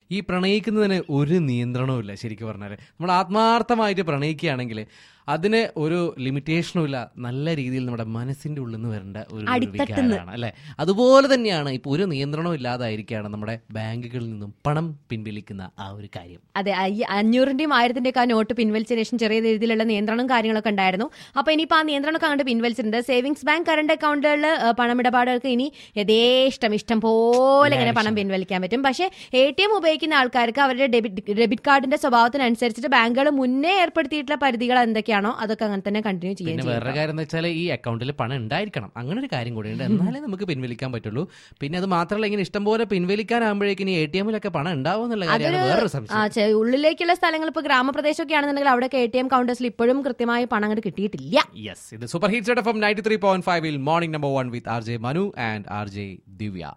ഈ പ്രണയിക്കുന്നതിന് ഒരു നിയന്ത്രണവും ഇല്ല ശരിക്കും പറഞ്ഞാൽ നമ്മൾ ആത്മാർത്ഥമായിട്ട് പ്രണയിക്കുകയാണെങ്കിൽ അതിന് ഒരു ലിമിറ്റേഷനും ഇല്ല നല്ല രീതിയിൽ നമ്മുടെ മനസ്സിന്റെ ഉള്ളിൽ നിന്ന് വരേണ്ട ഒരു അടിത്തട്ടിന്ന്. വികാരമാണ് അല്ലെ അതുപോലെ തന്നെയാണ് ഇപ്പോൾ ഒരു നിയന്ത്രണവും ഇല്ലാതായിരിക്കുകയാണ് നമ്മുടെ ബാങ്കുകളിൽ നിന്നും പണം പിൻവലിക്കുന്ന ആ ഒരു കാര്യം അതെ ഈ അഞ്ഞൂറിന്റെയും ആയിരത്തിന്റെയും ഒക്കെ ആ നോട്ട് പിൻവലിച്ചതിന് ശേഷം ചെറിയ രീതിയിലുള്ള നിയന്ത്രണവും കാര്യങ്ങളൊക്കെ ഉണ്ടായിരുന്നു അപ്പൊ ഇനിയിപ്പോ ആ നിയന്ത്രണമൊക്കെ അങ്ങോട്ട് പിൻവലിച്ചിട്ടുണ്ട് സേവിങ്സ് ബാങ്ക് കറണ്ട് അക്കൗണ്ടുകളിൽ പണമിടപാടുകൾക്ക് ഇനി യഥേഷ്ടം ഇഷ്ടം പോലെ ഇങ്ങനെ പണം പിൻവലിക്കാൻ പറ്റും പക്ഷേ എ ടി എം ഉപയോഗിക്കുന്ന ആൾക്കാർക്ക് അവരുടെ ഡെബിറ്റ് ഡെബിറ്റ് കാർഡിന്റെ സ്വഭാവത്തിനനുസരിച്ചിട്ട് ബാങ്കുകൾ മുന്നേ ഏർപ്പെടുത്തിയിട്ടുള്ള പരിധികൾ എന്തൊക്കെയാണോ അതൊക്കെ അങ്ങനെ തന്നെ കണ്ടിന്യൂ പിന്നെ ചെയ്യാൻ വേറൊരു കാര്യം എന്ന് വെച്ചാൽ ഈ അക്കൗണ്ടിൽ പണം ഉണ്ടായിരിക്കണം അങ്ങനെ ഒരു കാര്യം കൂടിയുണ്ട് എന്നാലേ നമുക്ക് പിൻവലിക്കാൻ പറ്റുള്ളൂ പിന്നെ അത് മാത്രമല്ല ഇങ്ങനെ ഇഷ്ടംപോലെ പിൻവലിക്കാനാകുമ്പോഴേക്കും എ ടി എമ്മിലൊക്കെ പണം ഉണ്ടാവും എന്നുള്ള കാര്യമാണ് വേറൊരു ആ സംശയം ചെ- ഉള്ളിലേക്കുള്ള സ്ഥലങ്ങൾ ഇപ്പൊ ഗ്രാമപ്രദേശമൊക്കെ ആണെന്നുണ്ടെങ്കിൽ അവിടെ എ ടി എം കൗണ്ടേഴ്സിൽ ഇപ്പോഴും കൃത്യമായി പണം അങ്ങോട്ട് കിട്ടിയിട്ടില്ല യെസ് ഇത് super hits F M ninety three point ഫൈവിൽ morning number one with R J Manu and R J Divya